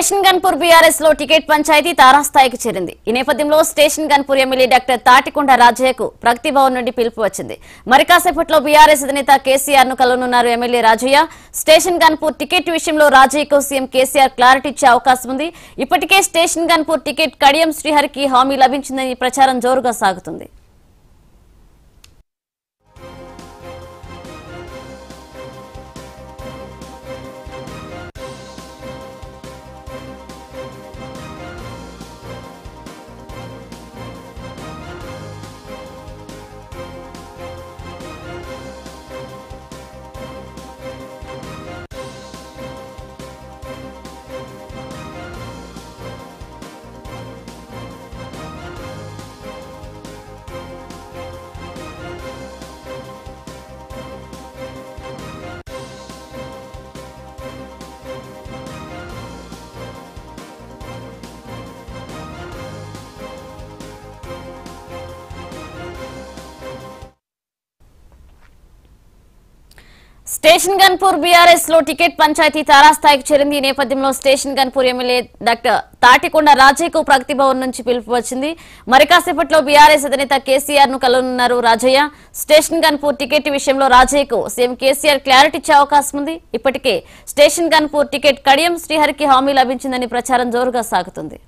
station Ghanpur BRS లో ticket పంచాయతీ తారాస్థాయికి చేరింది ఈ నేపథ్యంలో station Ghanpur MLA doctor Thatikonda రాజయ్యకు ప్రగతి భవన్ నుండి పిలుపు వచ్చింది మరి కాసేపట్లో బీఆర్ఎస్ అధినేత కేసీఆర్ ను కలవనున్నారు MLA Rajaiah station Ghanpur ticket విషయంలో రాజయ్యకు సీఎం కేసీఆర్ క్లారిటీ ఇచ్చే అవకాశం ఉంది ఇప్పటికే స్టేషన్ గన్పూర్ టికెట్ కడియం శ్రీహరికి హామీ లభించిందని ప్రచారం జోరుగా సాగుతుంది స్టేషన్ గన్పూర్ బీఆర్ఎస్ లో టికెట్ పంచాయతీ తారాస్థాయికి చేరింది ఈ నేపథ్యంలో station Ghanpur MLA doctor Thatikonda రాజయ్యకు ప్రగతి భవన్ నుంచి పిలుపు వచ్చింది మరి కాసేపట్లో బీఆర్ఎస్ అధినేత కేసీఆర్ ను కలవనున్నారు రాజయ్య స్టేషన్ గన్పూర్ టికెట్ విషయంలో రాజయ్యకు సీఎం కేసీఆర్ క్లారిటీ ఇచ్చే అవకాశం ఉంది ఇప్పటికే స్టేషన్ గన్పూర్ టికెట్ కడియం శ్రీహరికి హామీ లభించిందని ప్రచారం జోరుగా సాగుతుంది